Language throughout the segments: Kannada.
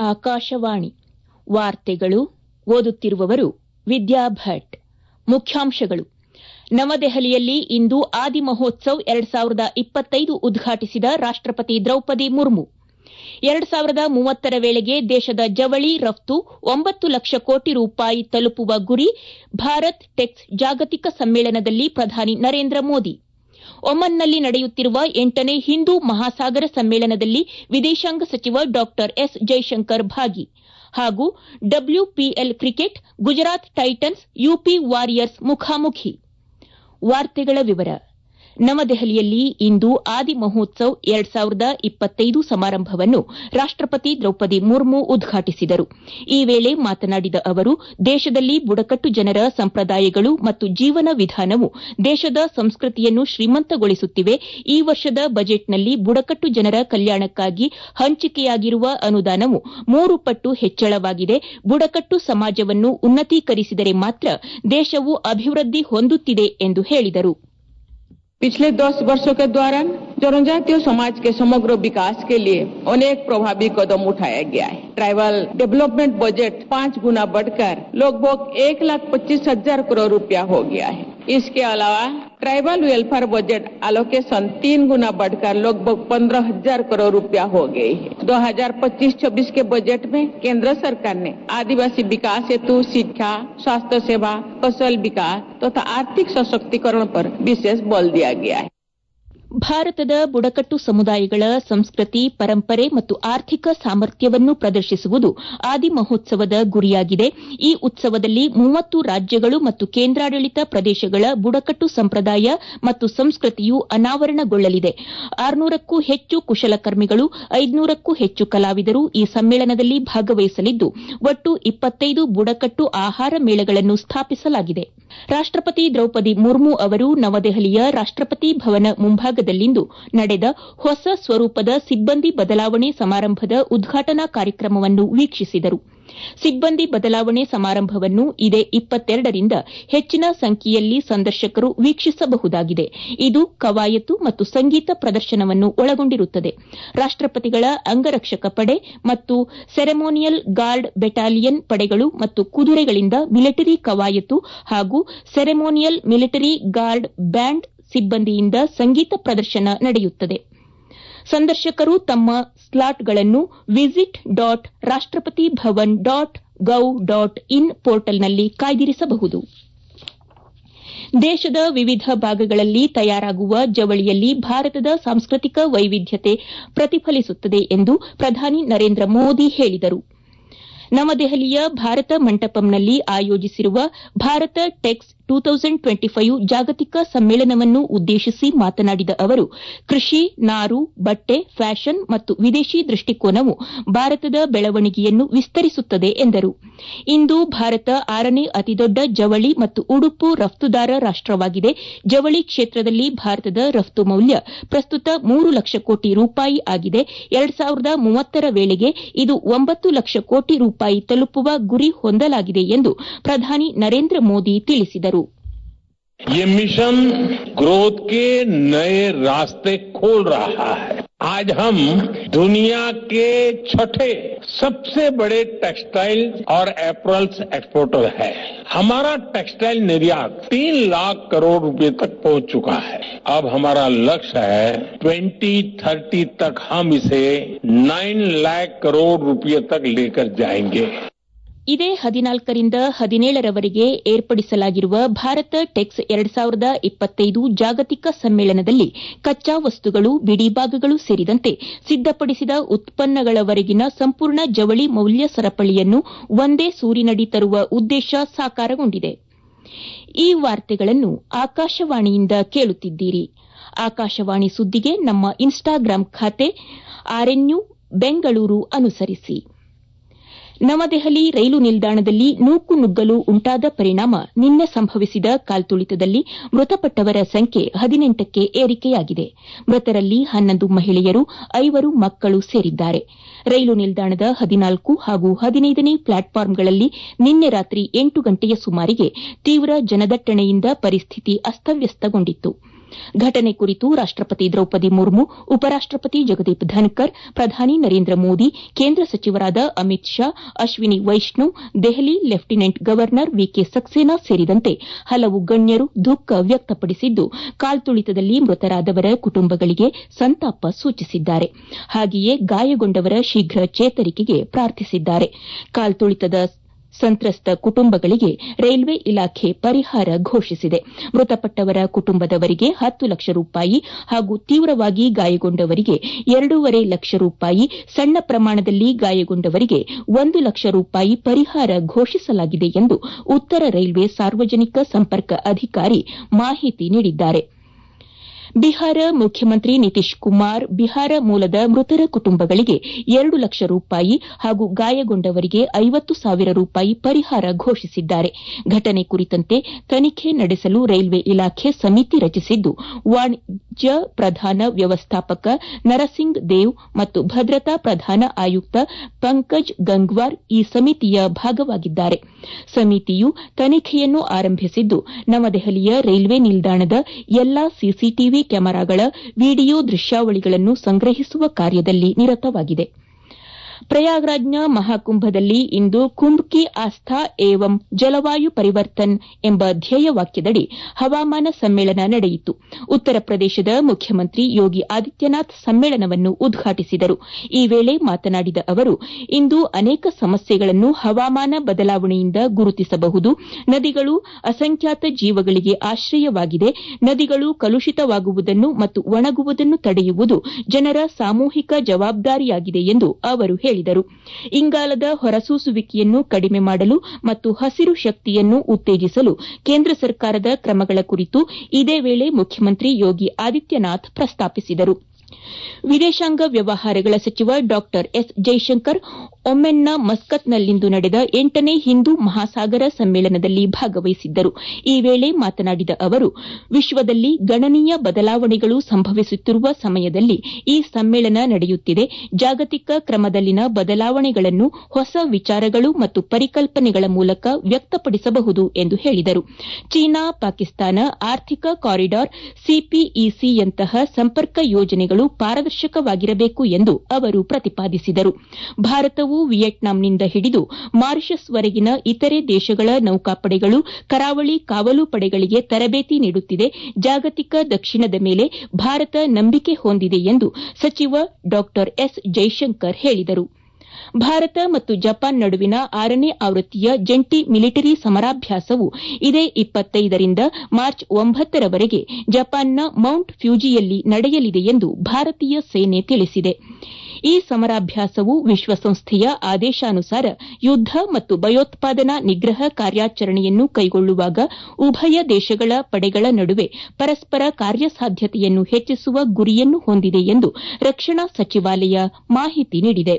ಆಕಾಶವಾಣಿ ವಾರ್ತೆಗಳು ಓದುತ್ತಿರುವವರು ವಿದ್ಯಾ ಭಟ್ ಮುಖ್ಯಾಂಶಗಳು ನವದೆಹಲಿಯಲ್ಲಿ ಇಂದು ಆದಿ ಮಹೋತ್ಸವ್ ಎರಡ್ ಸಾವಿರದ ಇಪ್ಪತ್ತೈದು ಉದ್ಘಾಟಿಸಿದ ರಾಷ್ಟಪತಿ ದ್ರೌಪದಿ ಮುರ್ಮು ಎರಡ್ ಸಾವಿರದ ಮೂವತ್ತರ ವೇಳೆಗೆ ದೇಶದ ಜವಳಿ ರಫ್ತು ಒಂಬತ್ತು ಲಕ್ಷ ಕೋಟಿ ರೂಪಾಯಿ ತಲುಪುವ ಗುರಿ ಭಾರತ್ ಟೆಕ್ಸ್ ಜಾಗತಿಕ ಸಮ್ಮೇಳನದಲ್ಲಿ ಪ್ರಧಾನಿ ನರೇಂದ್ರ ಮೋದಿ ಒಮನ್ನಲ್ಲಿ ನಡೆಯುತ್ತಿರುವ ಎಂಟನೇ ಹಿಂದೂ ಮಹಾಸಾಗರ ಸಮ್ಮೇಳನದಲ್ಲಿ ವಿದೇಶಾಂಗ ಸಚಿವ ಡಾ ಎಸ್ ಜೈಶಂಕರ್ ಭಾಗಿ ಹಾಗೂ W P L cricket Gujarat Titans U P Warriors ಮುಖಾಮುಖಿ ವಾರ್ತೆಗಳ ವಿವರ ನವದೆಹಲಿಯಲ್ಲಿ ಇಂದು ಆದಿ ಮಹೋತ್ಸವ್ ಎರಡ್ ಸಾವಿರದ ಇಪ್ಪತ್ತೈದು ಸಮಾರಂಭವನ್ನು ರಾಷ್ಟಪತಿ ದ್ರೌಪದಿ ಮುರ್ಮು ಉದ್ಘಾಟಿಸಿದರು ಈ ವೇಳೆ ಮಾತನಾಡಿದ ಅವರು ದೇಶದಲ್ಲಿ ಬುಡಕಟ್ಟು ಜನರ ಸಂಪ್ರದಾಯಗಳು ಮತ್ತು ಜೀವನ ವಿಧಾನವು ದೇಶದ ಸಂಸ್ಕೃತಿಯನ್ನು ಶ್ರೀಮಂತಗೊಳಿಸುತ್ತಿವೆ ಈ ವರ್ಷದ ಬಜೆಟ್ನಲ್ಲಿ ಬುಡಕಟ್ಟು ಜನರ ಕಲ್ಯಾಣಕ್ಕಾಗಿ ಹಂಚಿಕೆಯಾಗಿರುವ ಅನುದಾನವು ಮೂರು ಪಟ್ಟು ಹೆಚ್ಚಳವಾಗಿದೆ ಬುಡಕಟ್ಟು ಸಮಾಜವನ್ನು ಉನ್ನತೀಕರಿಸಿದರೆ ಮಾತ್ರ ದೇಶವು ಅಭಿವೃದ್ಧಿ ಹೊಂದುತ್ತಿದೆ ಎಂದು ಹೇಳಿದರು पिछले दस वर्षों के दौरान जनजातीय समाज के समग्र विकास के लिए अनेक प्रभावी कदम उठाया गया है ट्राइबल डेवलपमेंट बजट पांच गुना बढ़कर लगभग एक लाख पच्चीस हजार करोड़ रुपया हो गया है इसके अलावा ट्राइबल वेलफेयर बजट एलोकेशन तीन गुना बढ़कर लगभग पंद्रह हजार करोड़ रुपया हो गई है 2025-26 के बजट में केंद्र सरकार ने आदिवासी विकास हेतु शिक्षा स्वास्थ्य सेवा कौशल विकास तथा तो आर्थिक सशक्तिकरण पर विशेष बल दिया गया है ಭಾರತದ ಬುಡಕಟ್ಟು ಸಮುದಾಯಗಳ ಸಂಸ್ಕೃತಿ ಪರಂಪರೆ ಮತ್ತು ಆರ್ಥಿಕ ಸಾಮರ್ಥ್ಯವನ್ನು ಪ್ರದರ್ಶಿಸುವುದು ಆದಿ ಮಹೋತ್ಸವದ ಗುರಿಯಾಗಿದೆ ಈ ಉತ್ಸವದಲ್ಲಿ ಮೂವತ್ತು ರಾಜ್ಯಗಳು ಮತ್ತು ಕೇಂದ್ರಾಡಳಿತ ಪ್ರದೇಶಗಳ ಬುಡಕಟ್ಟು ಸಂಪ್ರದಾಯ ಮತ್ತು ಸಂಸ್ಕೃತಿಯು ಅನಾವರಣಗೊಳ್ಳಲಿದೆ ಆರುನೂರಕ್ಕೂ ಹೆಚ್ಚು ಕುಶಲಕರ್ಮಿಗಳು ಐದುನೂರಕ್ಕೂ ಹೆಚ್ಚು ಕಲಾವಿದರು ಈ ಸಮ್ಮೇಳನದಲ್ಲಿ ಭಾಗವಹಿಸಲಿದ್ದು ಒಟ್ಟು ಇಪ್ಪತ್ತೈದು ಬುಡಕಟ್ಟು ಆಹಾರ ಮೇಳಗಳನ್ನು ಸ್ಥಾಪಿಸಲಾಗಿದೆ ರಾಷ್ಟಪತಿ ದ್ರೌಪದಿ ಮುರ್ಮು ಅವರು ನವದೆಹಲಿಯ ರಾಷ್ಟಪತಿ ಭವನ ಮುಂಭಾಗದಲ್ಲಿಂದು ನಡೆದ ಹೊಸ ಸ್ವರೂಪದ ಸಿಬ್ಬಂದಿ ಬದಲಾವಣೆ ಸಮಾರಂಭದ ಉದ್ಘಾಟನಾ ಕಾರ್ಯಕ್ರಮವನ್ನು ವೀಕ್ಷಿಸಿದರು ಸಿಬ್ಬಂದಿ ಬದಲಾವಣೆ ಸಮಾರಂಭವನ್ನು ಇದೇ ಇಪ್ಪತ್ತೆರಡರಿಂದ ಹೆಚ್ಚಿನ ಸಂಖ್ಯೆಯಲ್ಲಿ ಸಂದರ್ಶಕರು ವೀಕ್ಷಿಸಬಹುದಾಗಿದೆ ಇದು ಕವಾಯತು ಮತ್ತು ಸಂಗೀತ ಪ್ರದರ್ಶನವನ್ನು ಒಳಗೊಂಡಿರುತ್ತದೆ ರಾಷ್ಟಪತಿಗಳ ಅಂಗರಕ್ಷಕ ಪಡೆ ಮತ್ತು ಸೆರೆಮೋನಿಯಲ್ ಗಾರ್ಡ್ ಬೆಟಾಲಿಯನ್ ಪಡೆಗಳು ಮತ್ತು ಕುದುರೆಗಳಿಂದ ಮಿಲಿಟರಿ ಕವಾಯತು ಹಾಗೂ ಸೆರೆಮೋನಿಯಲ್ ಮಿಲಿಟರಿ ಗಾರ್ಡ್ ಬ್ಯಾಂಡ್ ಸಿಬ್ಬಂದಿಯಿಂದ ಸಂಗೀತ ಪ್ರದರ್ಶನ ನಡೆಯುತ್ತದೆ ಸಂದರ್ಶಕರು ತಮ್ಮ ಸ್ಲಾಟ್ಗಳನ್ನು visit dot Rashtrapati Bhavan dot gov dot in ಪೋರ್ಟಲ್ನಲ್ಲಿ ಕಾಯ್ದಿರಿಸಬಹುದು ದೇಶದ ವಿವಿಧ ಭಾಗಗಳಲ್ಲಿ ತಯಾರಾಗುವ ಜವಳಿಯಲ್ಲಿ ಭಾರತದ ಸಾಂಸ್ಕೃತಿಕ ವೈವಿಧ್ಯತೆ ಪ್ರತಿಫಲಿಸುತ್ತದೆ ಎಂದು ಪ್ರಧಾನಿ ನರೇಂದ್ರ ಮೋದಿ ಹೇಳಿದರು ನವದೆಹಲಿಯ ಭಾರತ ಮಂಟಪಂನಲ್ಲಿ ಆಯೋಜಿಸಿರುವ Bharat Tex two thousand twenty five ಜಾಗತಿಕ ಸಮ್ಮೇಳನವನ್ನು ಉದ್ದೇಶಿಸಿ ಮಾತನಾಡಿದ ಅವರು ಕೃಷಿ ನಾರು ಬಟ್ಟೆ ಫ್ಯಾಷನ್ ಮತ್ತು ವಿದೇಶಿ ದೃಷ್ಟಿಕೋನವು ಭಾರತದ ಬೆಳವಣಿಗೆಯನ್ನು ವಿಸ್ತರಿಸುತ್ತದೆ ಎಂದರು ಇಂದು ಭಾರತ ಆರನೇ ಅತಿದೊಡ್ಡ ಜವಳಿ ಮತ್ತು ಉಡುಪು ರಫ್ತುದಾರ ರಾಷ್ಟವಾಗಿದೆ ಜವಳಿ ಕ್ಷೇತ್ರದಲ್ಲಿ ಭಾರತದ ರಫ್ತು ಮೌಲ್ಯ ಪ್ರಸ್ತುತ ಮೂರು ಲಕ್ಷ ಕೋಟಿ ರೂಪಾಯಿ ಆಗಿದೆ ಎರಡ್ ಸಾವಿರದ ಮೂವತ್ತರ ವೇಳೆಗೆ ಇದು ಒಂಬತ್ತು ಲಕ್ಷ ಕೋಟಿ ರೂಪಾಯಿ ತಲುಪುವ ಗುರಿ ಹೊಂದಲಾಗಿದೆ ಎಂದು ಪ್ರಧಾನಿ ನರೇಂದ್ರ ಮೋದಿ ತಿಳಿಸಿದರು ये मिशन ग्रोथ के नए रास्ते खोल रहा है आज हम दुनिया के छठे सबसे बड़े टेक्सटाइल और एप्रल्स एक्सपोर्टर है हमारा टेक्सटाइल निर्यात तीन लाख करोड़ रुपए तक पहुंच चुका है अब हमारा लक्ष्य है 2030 तक हम इसे 9 लाख करोड़ रुपए तक लेकर जाएंगे ಇದೇ ಹದಿನಾಲ್ಕರಿಂದ ಹದಿನೇಳರವರೆಗೆ ಏರ್ಪಡಿಸಲಾಗಿರುವ ಭಾರತ ಟೆಕ್ಸ್ ಎರಡ್ ಸಾವಿರದ ಇಪ್ಪತ್ತೈದು ಜಾಗತಿಕ ಸಮ್ಮೇಳನದಲ್ಲಿ ಕಚ್ಚಾ ವಸ್ತುಗಳು ಬಿಡಿಭಾಗಗಳು ಸೇರಿದಂತೆ ಸಿದ್ದಪಡಿಸಿದ ಉತ್ಪನ್ನಗಳವರೆಗಿನ ಸಂಪೂರ್ಣ ಜವಳಿ ಮೌಲ್ಯ ಸರಪಳಿಯನ್ನು ಒಂದೇ ಸೂರಿನಡಿ ತರುವ ಉದ್ದೇಶ ಸಾಕಾರಗೊಂಡಿದೆ ಈ ವಾರ್ತೆಗಳನ್ನು ಆಕಾಶವಾಣಿಯಿಂದ ಕೇಳುತ್ತಿದ್ದೀರಿ ಆಕಾಶವಾಣಿ ಸುದ್ದಿಗೆ ನಮ್ಮ ಇನ್ಸ್ಟಾಗ್ರಾಂ ಖಾತೆ ಆರ್ಎನ್ಯು ಬೆಂಗಳೂರು ಅನುಸರಿಸಿ ನವದೆಹಲಿ ರೈಲು ನಿಲ್ದಾಣದಲ್ಲಿ ನೂಕು ನುಗ್ಗಲು ಉಂಟಾದ ಪರಿಣಾಮ ನಿನ್ನೆ ಸಂಭವಿಸಿದ ಕಾಲ್ತುಳಿತದಲ್ಲಿ ಮೃತಪಟ್ಟವರ ಸಂಖ್ಯೆ ಹದಿನೆಂಟಕ್ಕೆ ಏರಿಕೆಯಾಗಿದೆ ಮೃತರಲ್ಲಿ ಹನ್ನೊಂದು ಮಹಿಳೆಯರು ಐವರು ಮಕ್ಕಳು ಸೇರಿದ್ದಾರೆ ರೈಲು ನಿಲ್ದಾಣದ ಹದಿನಾಲ್ಕು ಹಾಗೂ ಹದಿನೈದನೇ ಪ್ಲಾಟ್ಫಾರ್ಮ್ಗಳಲ್ಲಿ ನಿನ್ನೆ ರಾತ್ರಿ ಎಂಟು ಗಂಟೆಯ ಸುಮಾರಿಗೆ ತೀವ್ರ ಜನದಟ್ಟಣೆಯಿಂದ ಪರಿಸ್ಥಿತಿ ಅಸ್ತವ್ಯಸ್ತಗೊಂಡಿತ್ತು ಘಟನೆ ಕುರಿತು ರಾಷ್ಟಪತಿ ದ್ರೌಪದಿ ಮುರ್ಮು ಉಪರಾಷ್ಟಪತಿ ಜಗದೀಪ್ ಧನ್ಕರ್ ಪ್ರಧಾನಿ ನರೇಂದ್ರ ಮೋದಿ ಕೇಂದ್ರ ಸಚಿವರಾದ Amit Shah Ashwini Vaishnaw Delhi lieutenant governor V K Saxena ಸೇರಿದಂತೆ ಹಲವು ಗಣ್ಯರು ದುಃಖ ವ್ಯಕ್ತಪಡಿಸಿದ್ದು ಕಾಲ್ತುಳಿತದಲ್ಲಿ ಮೃತರಾದವರ ಕುಟುಂಬಗಳಿಗೆ ಸಂತಾಪ ಸೂಚಿಸಿದ್ದಾರೆ ಹಾಗೆಯೇ ಗಾಯಗೊಂಡವರ ಶೀಘ್ರ ಚೇತರಿಕೆಗೆ ಪ್ರಾರ್ಥಿಸಿದ್ದಾರೆ ಕಾಲ್ತುಳಿತದ ಸಂತ್ರಸ್ತ ಕುಟುಂಬಗಳಿಗೆ ರೈಲ್ವೆ ಇಲಾಖೆ ಪರಿಹಾರ ಘೋಷಿಸಿದೆ ಮೃತಪಟ್ಟವರ ಕುಟುಂಬದವರಿಗೆ ಹತ್ತು ಲಕ್ಷ ರೂಪಾಯಿ ಹಾಗೂ ತೀವ್ರವಾಗಿ ಗಾಯಗೊಂಡವರಿಗೆ ಎರಡೂವರೆ ಲಕ್ಷ ರೂಪಾಯಿ ಸಣ್ಣ ಪ್ರಮಾಣದಲ್ಲಿ ಗಾಯಗೊಂಡವರಿಗೆ ಒಂದು ಲಕ್ಷ ರೂಪಾಯಿ ಪರಿಹಾರ ಘೋಷಿಸಲಾಗಿದೆ ಎಂದು ಉತ್ತರ ರೈಲ್ವೆ ಸಾರ್ವಜನಿಕ ಸಂಪರ್ಕ ಅಧಿಕಾರಿ ಮಾಹಿತಿ ನೀಡಿದ್ದಾರೆ ಬಿಹಾರ ಮುಖ್ಯಮಂತ್ರಿ ನಿತೀಶ್ ಕುಮಾರ್ ಬಿಹಾರ ಮೂಲದ ಮೃತರ ಕುಟುಂಬಗಳಿಗೆ ಎರಡು ಲಕ್ಷ ರೂಪಾಯಿ ಹಾಗೂ ಗಾಯಗೊಂಡವರಿಗೆ ಐವತ್ತು ಸಾವಿರ ರೂಪಾಯಿ ಪರಿಹಾರ ಘೋಷಿಸಿದ್ದಾರೆ ಘಟನೆ ಕುರಿತಂತೆ ತನಿಖೆ ನಡೆಸಲು ರೈಲ್ವೆ ಇಲಾಖೆ ಸಮಿತಿ ರಚಿಸಿದ್ದು ವಾಣಿಜ್ಯ ಪ್ರಧಾನ ವ್ಯವಸ್ಥಾಪಕ ನರಸಿಂಗ್ ದೇವ್ ಮತ್ತು ಭದ್ರತಾ ಪ್ರಧಾನ ಆಯುಕ್ತ ಪಂಕಜ್ ಗಂಗ್ವಾರ್ ಈ ಸಮಿತಿಯ ಭಾಗವಾಗಿದ್ದಾರೆ ಸಮಿತಿಯು ತನಿಖೆಯನ್ನು ಆರಂಭಿಸಿದ್ದು ನವದೆಹಲಿಯ ರೈಲ್ವೆ ನಿಲ್ದಾಣದ ಎಲ್ಲಾ ಸಿಸಿಟಿವಿ ಕ್ಯಾಮೆರಾಗಳ ವಿಡಿಯೋ ದೃಶ್ಯಾವಳಿಗಳನ್ನು ಸಂಗ್ರಹಿಸುವ ಕಾರ್ಯದಲ್ಲಿ ನಿರತವಾಗಿದೆ ಪ್ರಯಾಗ್ರಾಜ್ನ ಮಹಾಕುಂಭದಲ್ಲಿ ಇಂದು ಕುಂಭ್ ಕಿ ಆಸ್ಥಾ ಏವಂ ಜಲವಾಯು ಪರಿವರ್ತನ್ ಎಂಬ ಧ್ಯೇಯವಾಕ್ಯದಡಿ ಹವಾಮಾನ ಸಮ್ಮೇಳನ ನಡೆಯಿತು ಉತ್ತರ ಪ್ರದೇಶದ ಮುಖ್ಯಮಂತ್ರಿ ಯೋಗಿ ಆದಿತ್ಯನಾಥ್ ಸಮ್ಮೇಳನವನ್ನು ಉದ್ಘಾಟಿಸಿದರು ಈ ವೇಳೆ ಮಾತನಾಡಿದ ಅವರು ಇಂದು ಅನೇಕ ಸಮಸ್ಯೆಗಳನ್ನು ಹವಾಮಾನ ಬದಲಾವಣೆಯಿಂದ ಗುರುತಿಸಬಹುದು ನದಿಗಳು ಅಸಂಖ್ಯಾತ ಜೀವಗಳಿಗೆ ಆಶ್ರಯವಾಗಿದೆ ನದಿಗಳು ಕಲುಷಿತವಾಗುವುದನ್ನು ಮತ್ತು ಒಣಗುವುದನ್ನು ತಡೆಯುವುದು ಜನರ ಸಾಮೂಹಿಕ ಜವಾಬ್ದಾರಿಯಾಗಿದೆ ಎಂದು ಅವರು ಹೇಳಿದರು ಇಂಗಾಲದ ಹೊರಸೂಸುವಿಕೆಯನ್ನು ಕಡಿಮೆ ಮಾಡಲು ಮತ್ತು ಹಸಿರು ಶಕ್ತಿಯನ್ನು ಉತ್ತೇಜಿಸಲು ಕೇಂದ್ರ ಸರ್ಕಾರದ ಕ್ರಮಗಳ ಕುರಿತು ಇದೇ ವೇಳೆ ಮುಖ್ಯಮಂತ್ರಿ ಯೋಗಿ ಆದಿತ್ಯನಾಥ್ ಪ್ರಸ್ತಾಪಿಸಿದರು ವಿದೇಶಾಂಗ ವ್ಯವಹಾರಗಳ ಸಚಿವ ಡಾ ಎಸ್ ಜೈಶಂಕರ್ ಒಮೆನ್ನ ಮಸ್ಕತ್ನಲ್ಲಿಂದು ನಡೆದ ಎಂಟನೇ ಹಿಂದೂ ಮಹಾಸಾಗರ ಸಮ್ಮೇಳನದಲ್ಲಿ ಭಾಗವಹಿಸಿದ್ದರು ಈ ವೇಳೆ ಮಾತನಾಡಿದ ಅವರು ವಿಶ್ವದಲ್ಲಿ ಗಣನೀಯ ಬದಲಾವಣೆಗಳು ಸಂಭವಿಸುತ್ತಿರುವ ಸಮಯದಲ್ಲಿ ಈ ಸಮ್ಮೇಳನ ನಡೆಯುತ್ತಿದೆ ಜಾಗತಿಕ ಕ್ರಮದಲ್ಲಿನ ಬದಲಾವಣೆಗಳನ್ನು ಹೊಸ ವಿಚಾರಗಳು ಮತ್ತು ಪರಿಕಲ್ಪನೆಗಳ ಮೂಲಕ ವ್ಯಕ್ತಪಡಿಸಬಹುದು ಎಂದು ಹೇಳಿದರು ಚೀನಾ ಪಾಕಿಸ್ತಾನ ಆರ್ಥಿಕ ಕಾರಿಡಾರ್ ಸಿಪಿಇಸಿಯಂತಹ ಸಂಪರ್ಕ ಯೋಜನೆಗಳು ಪಾರದರ್ಶಕವಾಗಿರಬೇಕು ಎಂದು ಅವರು ಪ್ರತಿಪಾದಿಸಿದರು ಭಾರತವು ವಿಯೆಟ್ನಾಂನಿಂದ ಹಿಡಿದು ಮಾರಿಷಸ್ವರೆಗಿನ ಇತರೆ ದೇಶಗಳ ನೌಕಾಪಡೆಗಳು ಕರಾವಳಿ ಕಾವಲು ಪಡೆಗಳಿಗೆ ತರಬೇತಿ ನೀಡುತ್ತಿದೆ ಜಾಗತಿಕ ದಕ್ಷಿಣದ ಮೇಲೆ ಭಾರತ ನಂಬಿಕೆ ಹೊಂದಿದೆ ಎಂದು ಸಚಿವ ಡಾ ಎಸ್ ಜೈಶಂಕರ್ ಹೇಳಿದರು ಭಾರತ ಮತ್ತು ಜಪಾನ್ ನಡುವಿನ ಆರನೇ ಆವೃತ್ತಿಯ ಜಂಟಿ ಮಿಲಿಟರಿ ಸಮರಾಭ್ಯಾಸವು ಇದೇ ಇಪ್ಪತ್ತೈದರಿಂದ ಮಾರ್ಚ್ ಒಂಬತ್ತರವರೆಗೆ ಜಪಾನ್ನ ಮೌಂಟ್ ಫ್ಯೂಜಿಯಲ್ಲಿ ನಡೆಯಲಿದೆ ಎಂದು ಭಾರತೀಯ ಸೇನೆ ತಿಳಿಸಿದೆ ಈ ಸಮರಾಭ್ಯಾಸವು ವಿಶ್ವಸಂಸ್ಥೆಯ ಆದೇಶಾನುಸಾರ ಯುದ್ದ ಮತ್ತು ಭಯೋತ್ಪಾದನಾ ನಿಗ್ರಹ ಕಾರ್ಯಾಚರಣೆಯನ್ನು ಕೈಗೊಳ್ಳುವಾಗ ಉಭಯ ದೇಶಗಳ ಪಡೆಗಳ ನಡುವೆ ಪರಸ್ಪರ ಕಾರ್ಯಸಾಧ್ಯತೆಯನ್ನು ಹೆಚ್ಚಿಸುವ ಗುರಿಯನ್ನು ಹೊಂದಿದೆ ಎಂದು ರಕ್ಷಣಾ ಸಚಿವಾಲಯ ಮಾಹಿತಿ ನೀಡಿದೆ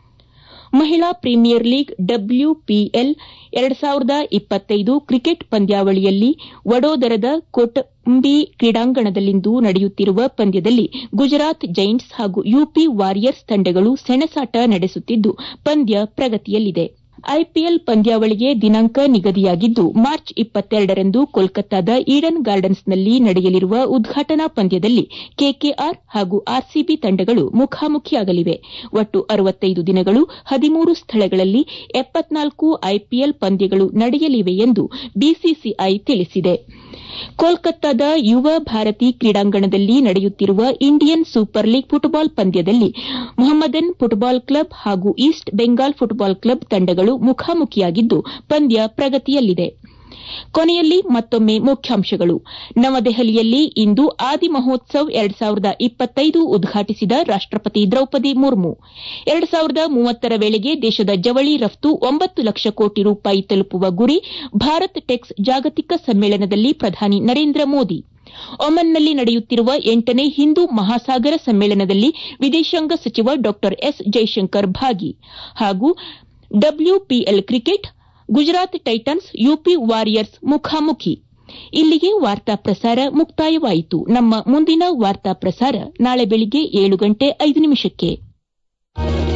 ಮಹಿಳಾ ಪ್ರೀಮಿಯರ್ ಲೀಗ್ ಡಬ್ಲ್ಯೂಪಿಎಲ್ ಎರಡು ಸಾವಿರದ ಇಪ್ಪತ್ತೈದು ಕ್ರಿಕೆಟ್ ಪಂದ್ಯಾವಳಿಯಲ್ಲಿ ವಡೋದರದ ಕೊಟಂಬಿ ಕ್ರೀಡಾಂಗಣದಲ್ಲಿಂದು ನಡೆಯುತ್ತಿರುವ ಪಂದ್ಯದಲ್ಲಿ ಗುಜರಾತ್ ಜೈಂಟ್ಸ್ ಹಾಗೂ ಯುಪಿ ವಾರಿಯರ್ಸ್ ತಂಡಗಳು ಸೆಣಸಾಟ ನಡೆಸುತ್ತಿದ್ದು ಪಂದ್ಯ ಪ್ರಗತಿಯಲ್ಲಿದೆ ಐಪಿಎಲ್ ಪಂದ್ಯಾವಳಿಗೆ ದಿನಾಂಕ ನಿಗದಿಯಾಗಿದ್ದು ಮಾರ್ಚ್ ಇಪ್ಪತ್ತೆರಡರಂದು ಕೋಲ್ಕತ್ತಾದ ಈಡನ್ ಗಾರ್ಡನ್ಸ್ನಲ್ಲಿ ನಡೆಯಲಿರುವ ಉದ್ಘಾಟನಾ ಪಂದ್ಯದಲ್ಲಿ ಕೆಕೆಆರ್ ಹಾಗೂ ಆರ್ಸಿಬಿ ತಂಡಗಳು ಮುಖಾಮುಖಿಯಾಗಲಿವೆ ಒಟ್ಟು ಅರವತ್ತೈದು ದಿನಗಳು ಹದಿಮೂರು ಸ್ಥಳಗಳಲ್ಲಿ ಎಪ್ಪತ್ನಾಲ್ಕು ಐಪಿಎಲ್ ಪಂದ್ಯಗಳು ನಡೆಯಲಿವೆ ಎಂದು ಬಿಸಿಸಿಐ ತಿಳಿಸಿದೆ ಕೋಲ್ಕತ್ತಾದ ಯುವ ಭಾರತಿ ಕ್ರೀಡಾಂಗಣದಲ್ಲಿ ನಡೆಯುತ್ತಿರುವ ಇಂಡಿಯನ್ ಸೂಪರ್ ಲೀಗ್ ಫುಟ್ಬಾಲ್ ಪಂದ್ಯದಲ್ಲಿ ಮೊಹಮ್ಮದನ್ ಫುಟ್ಬಾಲ್ ಕ್ಲಬ್ ಹಾಗೂ ಈಸ್ಟ್ ಬೆಂಗಾಲ್ ಫುಟ್ಬಾಲ್ ಕ್ಲಬ್ ತಂಡಗಳು ಮುಖಾಮುಖಿಯಾಗಿದ್ದು ಪಂದ್ಯ ಪ್ರಗತಿಯಲ್ಲಿದೆ ಕೊನೆಯಲ್ಲಿ ಮತ್ತೊಮ್ಮೆ ಮುಖ್ಯಾಂಶಗಳು ನವದೆಹಲಿಯಲ್ಲಿ ಇಂದು ಆದಿ ಮಹೋತ್ಸವ್ ಎರಡು ಸಾವಿರದ ಇಪ್ಪತ್ತೈದು ಉದ್ಘಾಟಿಸಿದ ರಾಷ್ಟಪತಿ ದ್ರೌಪದಿ ಮುರ್ಮು ಎರಡು ಸಾವಿರದ ಮೂವತ್ತರ ವೇಳೆಗೆ ದೇಶದ ಜವಳಿ ರಫ್ತು ಒಂಬತ್ತು ಲಕ್ಷ ಕೋಟಿ ರೂಪಾಯಿ ತಲುಪುವ ಗುರಿ ಭಾರತ್ ಟೆಕ್ಸ್ ಜಾಗತಿಕ ಸಮ್ಮೇಳನದಲ್ಲಿ ಪ್ರಧಾನಿ ನರೇಂದ್ರ ಮೋದಿ ಒಮನ್ನಲ್ಲಿ ನಡೆಯುತ್ತಿರುವ ಎಂಟನೇ ಹಿಂದೂ ಮಹಾಸಾಗರ ಸಮ್ಮೇಳನದಲ್ಲಿ ವಿದೇಶಾಂಗ ಸಚಿವ ಡಾ ಎಸ್ ಜೈಶಂಕರ್ ಭಾಗಿ ಹಾಗೂ W P L cricket Gujarat Titans U P Warriors ಮುಖಾಮುಖಿ ಇಲ್ಲಿಗೆ ವಾರ್ತಾ ಪ್ರಸಾರ ಮುಕ್ತಾಯವಾಯಿತು ನಮ್ಮ ಮುಂದಿನ ವಾರ್ತಾ ಪ್ರಸಾರ ನಾಳೆ ಬೆಳಿಗ್ಗೆ ಏಳು ಗಂಟೆ ಐದು ನಿಮಿಷಕ್ಕೆ